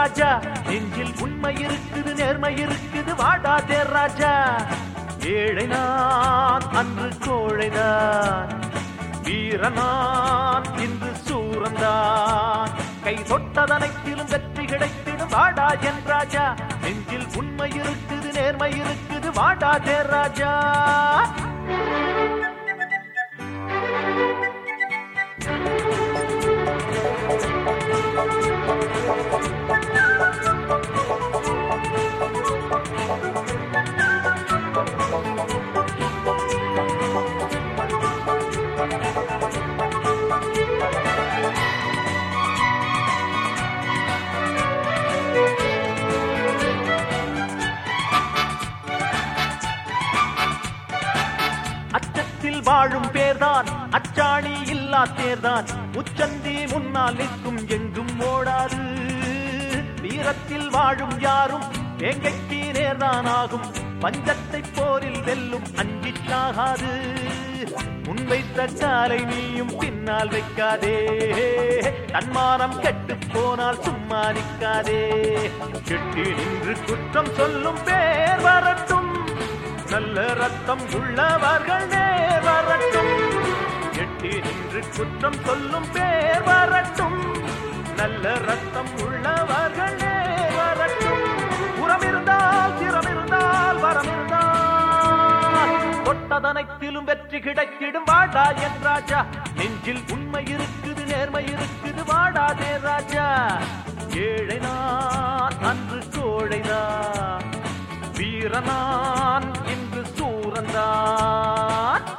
ராஜா நெஞ்சில் உண்மை இருக்குது நேர்மை இருக்குது வாடாதே ராஜா ஏழை நான் அன்று கோழைதான் வீரனான் இன்று சூரந்தான் கை தொட்டதனைத்திலும் வெற்றி கிடைத்திடும் வாடா என் ராஜா நெஞ்சில் உண்மை இருக்குது நேர்மை இருக்குது வாடாதே ராஜா அச்சத்தில் வாழும் பேர்தான் அச்சாணி இல்லா தேர்தான் உச்சந்தி முன்னால் நிற்கும் எங்கும் ஓடாது வீரத்தில் வாழும் யாரும் வேங்கைக்கு நேர்தான் ஆகும் பஞ்சத்தை போரில் வெல்லும் அஞ்சிச்சாகாது முன்வைத்த காலை நீயும் பின்னால் வைக்காதே தன்மானம் கெட்டு போனால் சும்மா நிற்காதே கெட்டி நின்று குற்றம் சொல்லும் பேர் வரட்டும் நல்ல ரத்தம் உள்ளவர்கள் நேர் வரட்டும் எட்டி நின்று குற்றம் சொல்லும் பேர் வரட்டும் நல்ல ரத்தம் உள்ளவர்கள் நேர் வரட்டும் உரம் இருந்தால் திறம் இருந்தால் வரம் இருந்தால் தொட்டதனைத்திலும் வெற்றி கிடைத்திடும் வாடா என் ராஜா நெஞ்சில் உண்மை இருக்குது நேர்மை இருக்குது வாடாதே ராஜா ஏழை நான் அன்று கோழைதான் வீரனான் இன்று சூரந்தான்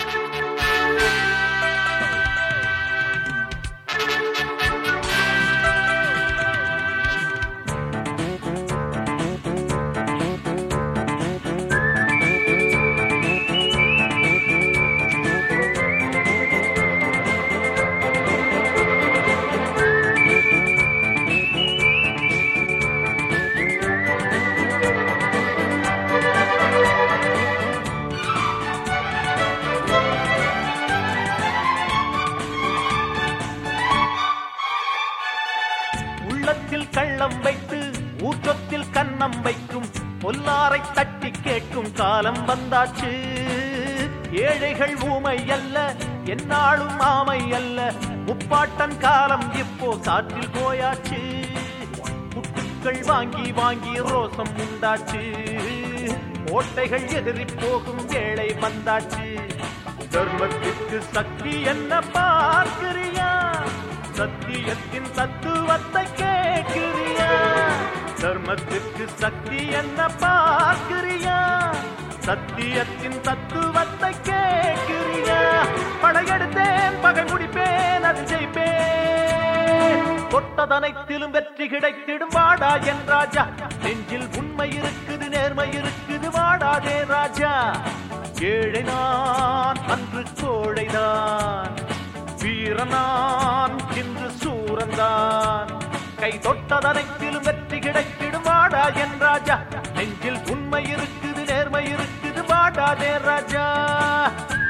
உள்ளத்தில் கள்ளம் வைத்து ஊற்றத்தில் கன்னம் வைக்கும் பொல்லாரை தட்டி கேட்கும் காலம் வந்தாச்சு ஏழைகள் ஊமை அல்ல என்னாலும் ஆமை அல்ல முப்பாட்டன் காலம் இப்போ சாற்றில் போயாச்சு குட்டுக்கள் வாங்கி வாங்கி ரோசம் உண்டாச்சு கோட்டைகள் எதிரி போகும் வேளை வந்தாச்சு தர்மத்திற்கு சக்தி என்ன பார்க்கிறியா சத்தியத்தின் தத்துவத்தை கேட்கிறியா தர்மத்திற்கு சக்தி என்ன பார்க்கிறியா சத்தியத்தின் தத்துவத்தை கேட்கிறியா படையெடுத்தேன் பகை முடிப்பேன் அது ஜெயிப்பேன் தொட்டதனைத்திலும் வெற்றி கிடைத்திடும் வாடா என் ராஜா நெஞ்சில் உண்மை இருக்குது நேர்மை இருக்குது வாடாதே ராஜா ஏழை நான் அன்று கோழைதான் வீரனான் இன்று சூரந்தான் கை தொட்டதனைத்திலும் வெற்றி கிடைத்திடும் வாடா என் ராஜா நெஞ்சில் உண்மை இருக்குது நேர்மை இருக்குது வாடாதே ராஜா